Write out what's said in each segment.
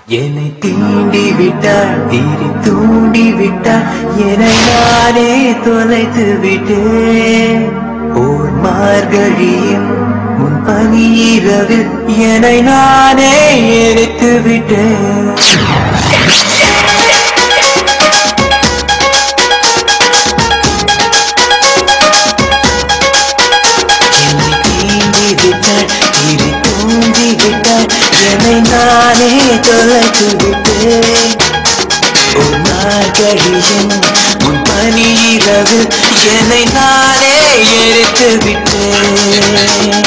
என்னை தீண்டி விட்டாள் தீரி தூண்டி விட்டாள் என்னை நானே தொலைத்து விட்டேன் ஓர் மார்கழியும் முன் பனிரவில் என்னை நானே எரித்து விட்டேன் என்னை தீண்டி விட்டாள் தீரி தூண்டி விட்டாள் என்னை நானே தொலைத்து விட்டேன் ஒரு மார்கழியின் முன் பனிரவு என்னை நானே எரித்து விட்டேன்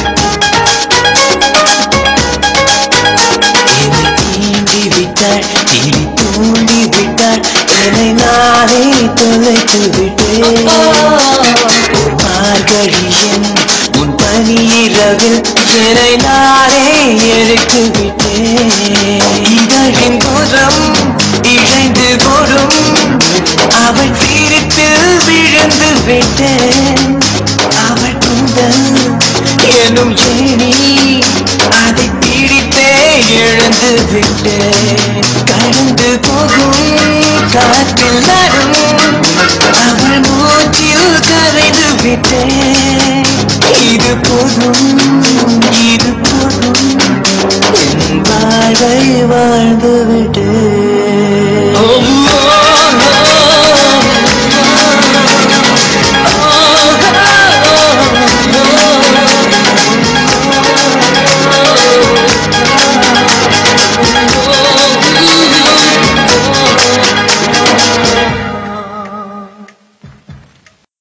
என்னை தீண்டி விட்டாள் தீரி தூண்டி விட்டாள் என்னை நானே தொலைத்து விட்டேன் ஒரு மார்கழியின் உன் பனிரவில் என்னை நானே எரித்து விட்டேன் இதழின் புறம் இழைந்து போடும் அவள் சீரத்தில் விழுந்து விட்டேன் அவள் கூந்தல் எனும் ஏணி அதை பிடித்தே எழுந்து விட்டேன் கடந்து போகும் காற்றில் நடும் அவள் மூச்சில் கரைந்து விட்டேன் இது போதும் இது போதும் என் வாழ்வை வாழ்ந்து விட்டேன்